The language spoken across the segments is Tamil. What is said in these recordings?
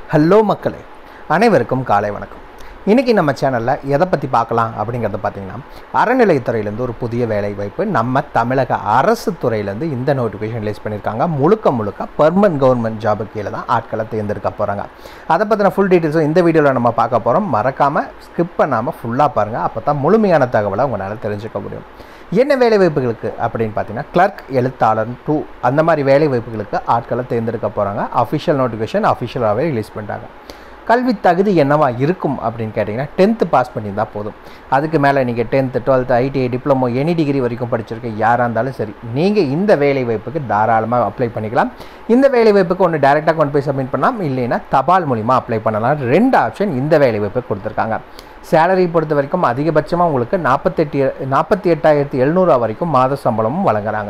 ஹலோ மக்களே அனைவருக்கும் காலை வணக்கம் இன்றைக்கி நம்ம சேனலில் எதை பற்றி பார்க்கலாம் அப்படிங்கிறத பார்த்தீங்கன்னா அறநிலையத்துறையிலேருந்து ஒரு புதிய வேலை வாய்ப்பு நம்ம தமிழக அரசு துறையிலேருந்து இந்த நோட்டிஃபிகேஷன் ரிலீஸ் பண்ணியிருக்காங்க முழுக்க முழுக்க பர்மனன்ட் கவர்மெண்ட் ஜாபு கீழே தான் ஆட்களை தேர்ந்தெடுக்க போகிறாங்க அதை பற்றின ஃபுல் டீட்டெயில்ஸும் இந்த வீடியோவில் நம்ம பார்க்க போகிறோம் மறக்காமல் ஸ்கிப் பண்ணாமல் ஃபுல்லாக பாருங்கள் அப்போ தான் முழுமையான தகவலை உங்களால் தெரிஞ்சுக்க முடியும் என்ன வேலை வாய்ப்புகளுக்கு அப்படின்னு பார்த்தீங்கன்னா கிளர்க் எழுத்தாளர் டூ அந்த மாதிரி வேலை வாய்ப்புகளுக்கு ஆட்களை தேர்ந்தெடுக்க போகிறாங்க அஃபிஷியல் நோட்டிஃபிகேஷன் அஃபிஷியலாகவே ரிலீஸ் பண்ணிட்டாங்க கல்வி தகுதி என்னவா இருக்கும் அப்படின்னு கேட்டிங்கன்னா டென்த்து பாஸ் பண்ணியிருந்தால் போதும் அதுக்கு மேலே நீங்கள் tenth twelfth ITI diploma any degree வரைக்கும் படிச்சிருக்க யாராக இருந்தாலும் சரி நீங்கள் இந்த வேலை வாய்ப்புக்கு தாராளமாக அப்ளை பண்ணிக்கலாம் இந்த வேலை வாய்ப்புக்கு ஒன்று டேரெக்டாக கொண்டு போய் சப்மிட் பண்ணலாம் இல்லைன்னா தபால் மூலிமா அப்ளை பண்ணலாம் ரெண்டு ஆப்ஷன் இந்த வேலை வாய்ப்புக்கு கொடுத்துருக்காங்க சேலரி பொறுத்த வரைக்கும் அதிகபட்சமாக உங்களுக்கு நாற்பத்தெட்டு நாற்பத்தி எட்டாயிரத்தி எழுநூறுவா வரைக்கும் மாத சம்பளமும் வழங்குறாங்க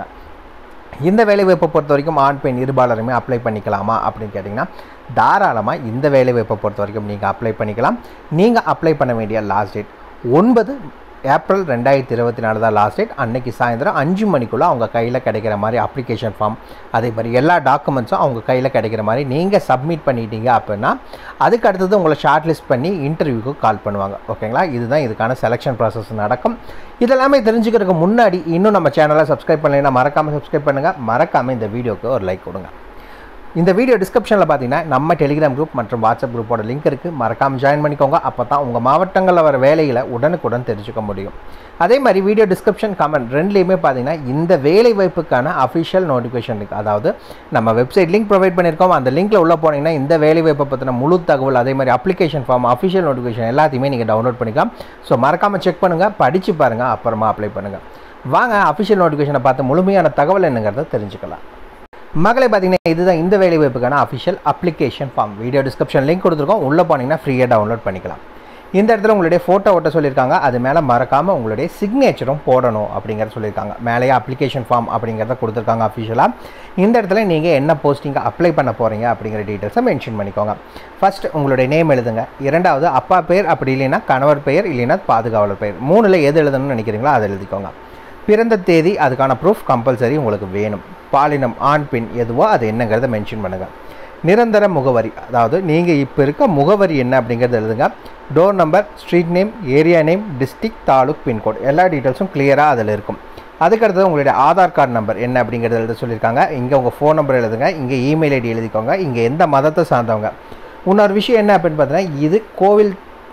இந்த வேலைவாய்ப்பை பொறுத்த வரைக்கும் ஆண் பெண் இருபாலருமே அப்ளை பண்ணிக்கலாமா அப்படின்னு கேட்டிங்கன்னா தாராளமாக இந்த வேலைவாய்ப்பை பொறுத்த வரைக்கும் நீங்கள் அப்ளை பண்ணிக்கலாம் நீங்கள் அப்ளை பண்ண வேண்டிய லாஸ்ட் டேட் ஒன்பது ஏப்ரல் ரெண்டாயிரத்தி இருபத்தி நாலு தான் லாஸ்ட் டேட் அன்னைக்கு சாயந்தரம் அஞ்சு மணிக்குள்ளே அவங்க கையில் கிடைக்கிற மாதிரி அப்ளிகேஷன் ஃபார்ம் அதே மாதிரி எல்லா டாக்குமெண்ட்ஸும் அவங்க கையில் கிடைக்கிற மாதிரி நீங்கள் சப்மிட் பண்ணிட்டீங்க அப்படின்னா அதுக்கு அடுத்தது உங்களை ஷார்ட் லிஸ்ட் பண்ணி இன்டர்வியூக்கு கால் பண்ணுவாங்க ஓகேங்களா இதுதான் இதுக்கான செலெக்ஷன் ப்ராசஸ் நடக்கும் இதெல்லாமே தெரிஞ்சுக்கிறதுக்கு முன்னாடி இன்னும் நம்ம சேனலை சப்ஸ்கிரைப் பண்ணலைன்னா மறக்காமல் சப்ஸ்கிரைப் பண்ணுங்கள் மறக்காமல் இந்த வீடியோக்கு ஒரு லைக் கொடுங்க இந்த வீடியோ டிஸ்கிரிப்ஷனில் பார்த்தீங்கன்னா நம்ம டெலிகிராம் குரூப் மற்றும் வாட்ஸ்அப் குரூப்போட லிங்க் இருக்குது மறக்காமல் ஜாயின் பண்ணிக்கோங்க அப்போ தான் உங்கள் மாவட்டங்களில் வர வேலைகளை உடனுக்குடன் தெரிஞ்சுக்க முடியும் அதே மாதிரி வீடியோ டிஸ்கிரிப்ஷன் கமெண்ட் ரெண்டுலேயுமே பார்த்தீங்கன்னா இந்த வேலை வாய்ப்புக்கான அஃபிஷியல் நோட்டிஃபிகேஷன் இருக்குது அதாவது நம்ம வெப்சைட் லிங்க் ப்ரொவைட் பண்ணியிருக்கோம் அந்த லிங்க்கில் உள்ளே போனீங்கன்னா இந்த வேலை வாய்ப்பை பற்றின முழு தகவல் அதே மாதிரி அப்ளிகேஷன் ஃபார்ம் அஃபிஷியல் நோட்டிஃபிகேஷன் எல்லாத்தையுமே நீங்கள் டவுன்லோட் பண்ணிக்கலாம் ஸோ மறக்காமல் செக் பண்ணுங்கள் படித்து பாருங்கள் அப்புறமா அப்ளை பண்ணுங்கள் வாங்க அஃபிஷியல் நோட்டிஃபிகேஷனை பார்த்து முழுமையான தகவல் என்னங்கிறத தெரிஞ்சுக்கலாம் மகளே பார்த்தீங்கன்னா இதுதான் இந்த வேலை வாய்ப்புக்கான official application form video description link கொடுத்துருக்கோம் உள்ளே போனீங்கன்னா ஃப்ரீயாக டவுன்லோட் பண்ணிக்கலாம் இந்த இடத்துல உங்களுடைய ஃபோட்டோ ஓட்ட சொல்லியிருக்காங்க அது மேலே மறக்காமல் உங்களுடைய சிக்னேச்சரும் போடணும் அப்படிங்கிறத சொல்லியிருக்காங்க மேலேயே அப்ளிகேஷன் ஃபார்ம் அப்படிங்கிறத கொடுத்துருக்காங்க அஃபிஷியலாக இந்த இடத்துல நீங்கள் என்ன போஸ்டிங்கை அப்ளை பண்ண போகிறீங்க அப்படிங்கிற டீட்டெயில்ஸை மென்ஷன் பண்ணிக்கோங்க ஃபர்ஸ்ட் உங்களுடைய நேம் எழுதுங்க இரண்டாவது அப்பா பேர் அப்படி இல்லைன்னா கணவர் பெயர் இல்லைன்னா பாதுகாவலர் பெயர் மூணில் எது எழுதணும்னு நினைக்கிறீங்களோ அதை எழுதிக்கோங்க பிறந்த தேதி அதுக்கான ப்ரூஃப் கம்பல்சரி உங்களுக்கு வேணும் பாலினம் ஆண் பெண் எதுவோ அது என்னங்கிறத மென்ஷன் பண்ணுங்கள் நிரந்தர முகவரி அதாவது நீங்கள் இப்போ இருக்க முகவரி என்ன அப்படிங்கிறத எழுதுங்க door number street name area name district taluk pincode எல்லா டீட்டெயில்ஸும் கிளியராக அதில் இருக்கும் அதுக்கடுத்தது உங்களுடைய ஆதார் கார்டு நம்பர் என்ன அப்படிங்கிறத எழுத சொல்லியிருக்காங்க இங்கே உங்கள் ஃபோன் நம்பர் எழுதுங்க இங்கே இமெயில் ஐடி எழுதிக்கோங்க இங்கே எந்த மதத்தை சார்ந்தவங்க இன்னொரு விஷயம் என்ன அப்படின்னு பார்த்தீங்கன்னா இது கோவில்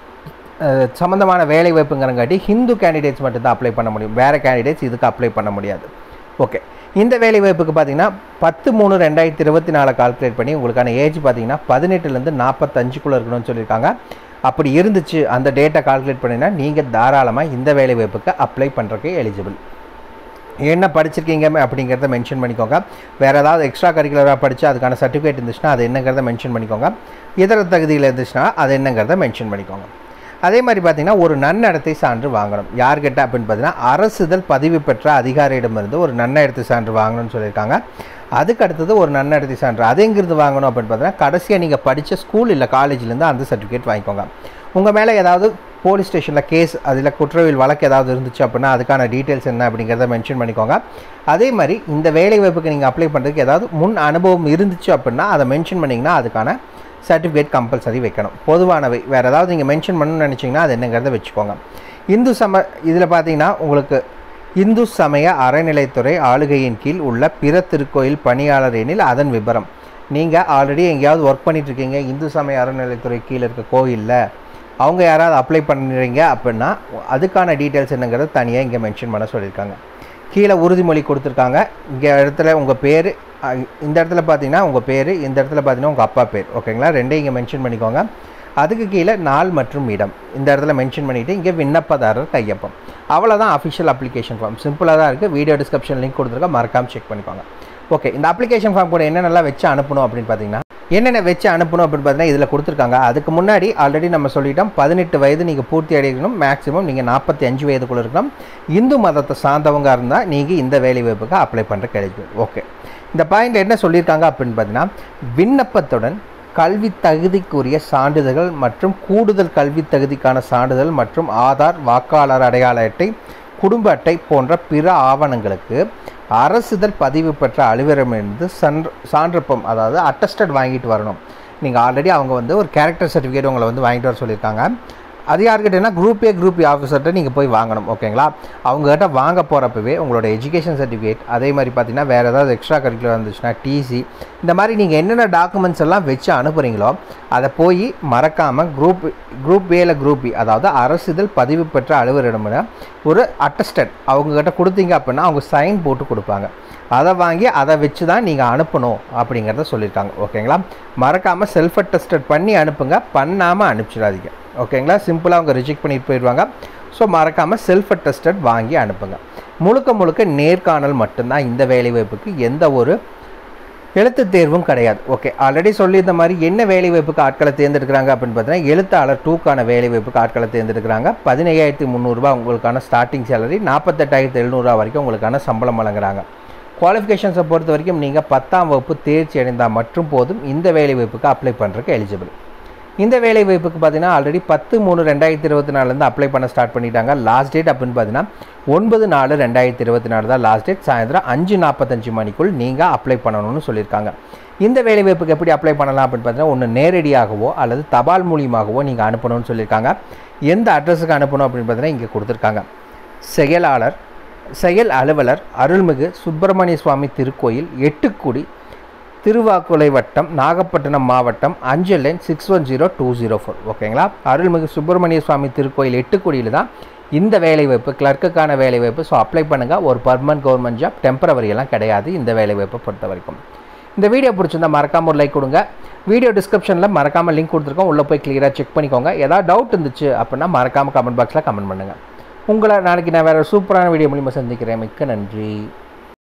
சம்மந்தமான வேலை வாய்ப்புங்கிறங்காட்டி ஹிந்து கேண்டிடேட்ஸ் மட்டும்தான் அப்ளை பண்ண முடியும் வேறு கேண்டிடேட்ஸ் இதுக்கு அப்ளை பண்ண முடியாது ஓகே இந்த வேலை வாய்ப்புக்கு பார்த்தீங்கன்னா பத்து மூணு ரெண்டாயிரத்தி இருபத்தி நாலு கால்குலேட் பண்ணி உங்களுக்கான ஏஜ் பார்த்தீங்கன்னா பதினெட்டுலேருந்து நாற்பத்தஞ்சுக்குள்ளே இருக்கணும்னு சொல்லியிருக்காங்க அப்படி இருந்துச்சு அந்த டேட்டை கால்குலேட் பண்ணினா நீங்கள் தாராளமாக இந்த வேலை வாய்ப்புக்கு அப்ளை பண்ணுறதுக்கு எலிஜிபிள் என்ன படிச்சிருக்கீங்க அப்படிங்கிறத மென்ஷன் பண்ணிக்கோங்க வேறு ஏதாவது எக்ஸ்ட்ரா கரிக்குலராக படித்து அதுக்கான சர்டிஃபிகேட் இருந்துச்சுன்னா அது என்னங்கிறத மென்ஷன் பண்ணிக்கோங்க இதர தகுதியில் இருந்துச்சுன்னா அது என்னங்கிறத மென்ஷன் பண்ணிக்கோங்க அதே மாதிரி பார்த்தீங்கன்னா ஒரு நன்னடத்தை சான்று வாங்கணும் யார்கிட்ட அப்படின்னு பார்த்தீங்கன்னா அரசுதல் பதிவு பெற்ற அதிகாரியிடமிருந்து ஒரு நன்னடத்தை சான்று வாங்கணும்னு சொல்லியிருக்காங்க அதுக்கு அடுத்தது ஒரு நன்னடத்தை சான்று அது எங்கிருந்து வாங்கணும் அப்படின்னு பார்த்தீங்கன்னா கடைசியாக நீங்கள் படித்த ஸ்கூல் இல்லை காலேஜ்லேருந்து அந்த சர்டிஃபிகேட் வாங்கிக்கோங்க உங்கள் மேலே ஏதாவது போலீஸ் ஸ்டேஷனில் கேஸ் அதில் குற்றவியல் வழக்கு ஏதாவது இருந்துச்சு அப்படின்னா அதுக்கான டீட்டெயில்ஸ் என்ன அப்படிங்கிறத மென்ஷன் பண்ணிக்கோங்க அதே மாதிரி இந்த வேலை வாய்ப்புக்கு நீங்கள் அப்ளை பண்ணுறதுக்கு ஏதாவது முன் அனுபவம் இருந்துச்சு அப்படின்னா அதை மென்ஷன் பண்ணிங்கன்னா அதுக்கான சர்டிஃபிகேட் கம்பல்சரி வைக்கணும் பொதுவானவை வேறு ஏதாவது நீங்கள் மென்ஷன் பண்ணணும்னு நினச்சிங்கன்னா அது என்னங்கிறத வச்சுக்கோங்க இந்து சம இதில் பார்த்தீங்கன்னா உங்களுக்கு இந்து சமய அறநிலைத்துறை ஆளுகையின் கீழ் உள்ள பிற திருக்கோயில் பணியாளர் எனில் அதன் விபரம் நீங்கள் ஆல்ரெடி எங்கேயாவது ஒர்க் பண்ணிகிட்ருக்கீங்க இந்து சமய அறநிலைத்துறை கீழே இருக்க கோயிலில் அவங்க யாராவது அப்ளை பண்ணுறீங்க அப்படின்னா அதுக்கான டீட்டெயில்ஸ் என்னங்கிறத தனியாக இங்கே மென்ஷன் பண்ண சொல்லியிருக்காங்க கீழே உறுதிமொழி கொடுத்துருக்காங்க இங்கே இடத்துல உங்கள் பேர் இந்த இடத்துல பார்த்தீங்கன்னா உங்கள் பேர் இந்த இடத்துல பார்த்தீங்கன்னா உங்கள் அப்பா பேர் ஓகேங்களா ரெண்டையும் இங்கே மென்ஷன் பண்ணிக்கோங்க அதுக்கு கீழே நாள் மற்றும் இடம் இந்த இடத்துல மென்ஷன் பண்ணிவிட்டு இங்கே விண்ணப்பதாரர் கையொப்பம் அவ்வளோதான் அஃபிஷியல் அப்ளிகேஷன் ஃபார்ம் சிம்பிளாக தான் இருக்குது வீடியோ டிஸ்கிரிப்ஷன் லிங்க் கொடுத்துருக்க மறக்காமல் செக் பண்ணிக்கோங்க ஓகே இந்த அப்ளிகேஷன் ஃபார்ம் கூட என்னென்னலாம் வச்சு அனுப்பணும் அப்படின்னு பார்த்தீங்கன்னா என்னென்ன வச்சு அனுப்பணும் அப்படின்னு பார்த்தீங்கன்னா இதில் கொடுத்துருக்காங்க அதுக்கு முன்னாடி ஆல்ரெடி நம்ம சொல்லிட்டோம் பதினெட்டு வயது நீங்கள் பூர்த்தி அடையணும் மேக்ஸிமம் நீங்கள் நாற்பத்தி அஞ்சு வயதுக்குள்ள இருக்கணும் இந்து மதத்தை சார்ந்தவங்க இருந்தால் நீங்கள் இந்த வேலை வாய்ப்புக்கு அப்ளை பண்ணுற கிடைக்கும் ஓகே இந்த பாயிண்ட் என்ன சொல்லியிருக்காங்க அப்படின்னு பார்த்தீங்கன்னா விண்ணப்பத்துடன் கல்வி தகுதிக்குரிய சான்றிதழ்கள் மற்றும் கூடுதல் கல்வி தகுதிக்கான சான்றிதழ் மற்றும் ஆதார் வாக்காளர் அடையாள அட்டை குடும்ப அட்டை போன்ற பிற ஆவணங்களுக்கு அரசுதல் பதிவு பெற்ற அலுவலகமிருந்து சன் சான்றப்பம் அதாவது அட்டஸ்டட் வாங்கிட்டு வரணும் நீங்கள் ஆல்ரெடி அவங்க வந்து ஒரு கேரக்டர் சர்டிஃபிகேட் உங்களை வந்து வாங்கிட்டு வர சொல்லியிருக்காங்க அது யார்கிட்டனா குரூப் ஏ குரூப் ஏ ஆஃபீஸர்கிட்ட நீங்கள் போய் வாங்கணும் ஓகேங்களா அவங்ககிட்ட வாங்க போகிறப்பவே உங்களோட எஜுகேஷன் சர்டிஃபிகேட் அதே மாதிரி பார்த்தீங்கன்னா வேறு ஏதாவது எக்ஸ்ட்ரா கரிக்குலர் இருந்துச்சுன்னா டிசி இந்த மாதிரி நீங்கள் என்னென்ன டாக்குமெண்ட்ஸ் எல்லாம் வச்சு அனுப்புகிறீங்களோ அதை போய் மறக்காமல் குரூப் குரூப் ஏல குரூப் பி அதாவது அரசிதழ் பதிவு பெற்ற அலுவலரிடம்னு ஒரு அட்டஸ்டட் அவங்கக்கிட்ட கொடுத்தீங்க அப்படின்னா அவங்க சைன் போட்டு கொடுப்பாங்க அதை வாங்கி அதை வச்சு தான் நீங்கள் அனுப்பணும் அப்படிங்கிறத சொல்லியிருக்காங்க ஓகேங்களா மறக்காமல் செல்ஃப் அட்டஸ்டட் பண்ணி அனுப்புங்க பண்ணாமல் அனுப்பிச்சிடாதீங்க ஓகேங்களா சிம்பிளாக அவங்க ரிஜெக்ட் பண்ணிட்டு போயிடுவாங்க ஸோ மறக்காமல் செல்ஃப் அட்டஸ்டட் வாங்கி அனுப்புங்க முழுக்க முழுக்க நேர்காணல் மட்டும்தான் இந்த வேலைவாய்ப்புக்கு எந்த ஒரு எழுத்து தேர்வும் கிடையாது ஓகே ஆல்ரெடி சொல்லியிருந்த மாதிரி என்ன வேலைவாய்ப்புக்கு ஆட்களை தேர்ந்தெடுக்கிறாங்க அப்படின்னு பார்த்தீங்கன்னா எழுத்தாளர் டூக்கான வேலைவாய்ப்புக்கு ஆட்களை தேர்ந்தெடுக்கிறாங்க பதினையாயிரத்தி முந்நூறுரூவா உங்களுக்கான ஸ்டார்டிங் சேலரி நாற்பத்தெட்டாயிரத்தி எழுநூறுவா வரைக்கும் உங்களுக்கான சம்பளம் வழங்குறாங்க குவாலிஃபிகேஷன்ஸை பொறுத்த வரைக்கும் நீங்கள் பத்தாம் வகுப்பு தேர்ச்சி அடைந்தால் மட்டும் போதும் இந்த வேலைவாய்ப்புக்கு அப்ளை பண்ணுறதுக்கு எலிஜிபிள் இந்த வேலை வாய்ப்புக்கு பார்த்தீங்கன்னா ஆல்ரெடி பத்து மூணு ரெண்டாயிரத்தி இருபத்தி நாலுலேருந்து அப்ளை பண்ண ஸ்டார்ட் பண்ணிட்டாங்க லாஸ்ட் டேட் அப்படின்னு பார்த்தீங்கன்னா ஒன்பது நாலு ரெண்டாயிரத்தி இருபத்தி நாலு தான் லாஸ்ட் டேட் சாயந்தரம் அஞ்சு நாற்பத்தஞ்சு மணிக்குள் நீங்கள் அப்ளை பண்ணணும்னு சொல்லியிருக்காங்க இந்த வேலை வாய்ப்புக்கு எப்படி அப்ளை பண்ணலாம் அப்படின்னு பார்த்தீங்கன்னா ஒன்று நேரடியாகவோ அல்லது தபால் மூலியமாகவோ நீங்கள் அனுப்பணும்னு சொல்லியிருக்காங்க எந்த அட்ரஸுக்கு அனுப்பணும் அப்படின்னு பார்த்தீங்கன்னா இங்கே கொடுத்துருக்காங்க செயலாளர் செயல் அலுவலர் அருள்மிகு சுப்பிரமணிய சுவாமி திருக்கோயில் எட்டுக்குடி திருவாக்குலை வட்டம் நாகப்பட்டினம் மாவட்டம் அஞ்சல் line six one zero two zero four ஓகேங்களா அருள்மிகு சுப்பிரமணிய சுவாமி திருக்கோயில் எட்டுக்குடியில் தான் இந்த வேலைவாய்ப்பு கிளர்க்குக்கான வேலைவாய்ப்பு ஸோ அப்ளை பண்ணுங்கள் ஒரு பர்மனன்ட் கவர்மெண்ட் ஜாப் டெம்பரவரி எல்லாம் கிடையாது இந்த வேலைவாய்ப்பை பொறுத்த வரைக்கும் இந்த வீடியோ பிடிச்சிருந்தா மறக்காமல் ஒரு லைக் கொடுங்க வீடியோ டிஸ்கிரிப்ஷனில் மறக்காமல் லிங்க் கொடுத்துருக்கோம் உள்ளே போய் கிளியராக செக் பண்ணிக்கோங்க ஏதாவது டவுட் இருந்துச்சு அப்படின்னா மறக்காமல் கமெண்ட் பாக்ஸில் கமெண்ட் பண்ணுங்கள் உங்களை நாளைக்கு நான் வேறு சூப்பரான வீடியோ மூலிமா சந்திக்கிறேன் மிக்க நன்றி